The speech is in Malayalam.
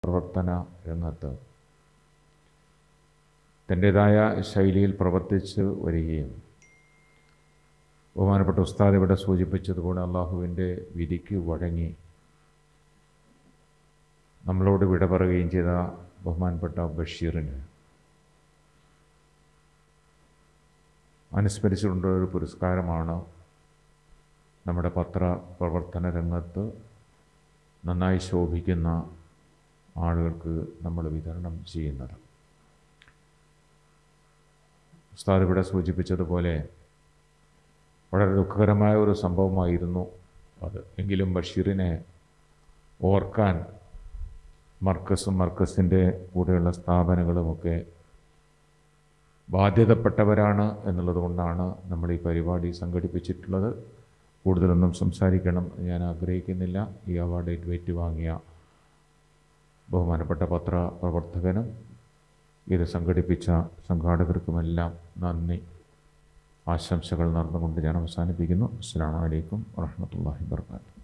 പ്രവർത്തന രംഗത്ത് തൻ്റേതായ ശൈലിയിൽ പ്രവർത്തിച്ച് വരികയും ബഹുമാനപ്പെട്ട ഉസ്താദ് ഇവിടെ സൂചിപ്പിച്ചതുപോലെ അള്ളാഹുവിൻ്റെ വിധിക്ക് വഴങ്ങി നമ്മളോട് വിട പറയുകയും ചെയ്ത ബഹുമാനപ്പെട്ട ബഷീറിന് അനുസ്മരിച്ചുകൊണ്ട ഒരു പുരസ്കാരമാണ് നമ്മുടെ പത്ര പ്രവർത്തന രംഗത്ത് നന്നായി ശോഭിക്കുന്ന ആളുകൾക്ക് നമ്മൾ വിതരണം ചെയ്യുന്നത് ഉസ്താദ് ഇവിടെ സൂചിപ്പിച്ചതുപോലെ വളരെ ദുഃഖകരമായ ഒരു സംഭവമായിരുന്നു അത് എങ്കിലും ബഷീറിനെ ഓർക്കാൻ മർക്കസും മർക്കസിൻ്റെ കൂടെയുള്ള സ്ഥാപനങ്ങളുമൊക്കെ ബാധ്യതപ്പെട്ടവരാണ് എന്നുള്ളത് കൊണ്ടാണ് നമ്മൾ ഈ പരിപാടി സംഘടിപ്പിച്ചിട്ടുള്ളത് കൂടുതലൊന്നും സംസാരിക്കണം എന്ന് ഞാൻ ആഗ്രഹിക്കുന്നില്ല ഈ അവാർഡ് ഏറ്റുവാങ്ങിയ ബഹുമാനപ്പെട്ട പത്ര പ്രവർത്തകനും ഇത് സംഘടിപ്പിച്ച സംഘാടകർക്കുമെല്ലാം നന്ദി ആശംസകൾ നടന്നുകൊണ്ട് ഞാൻ അവസാനിപ്പിക്കുന്നു അസ്സാം വലൈക്കും വാഹമത്തല്ലാഹി വർക്കാത്തു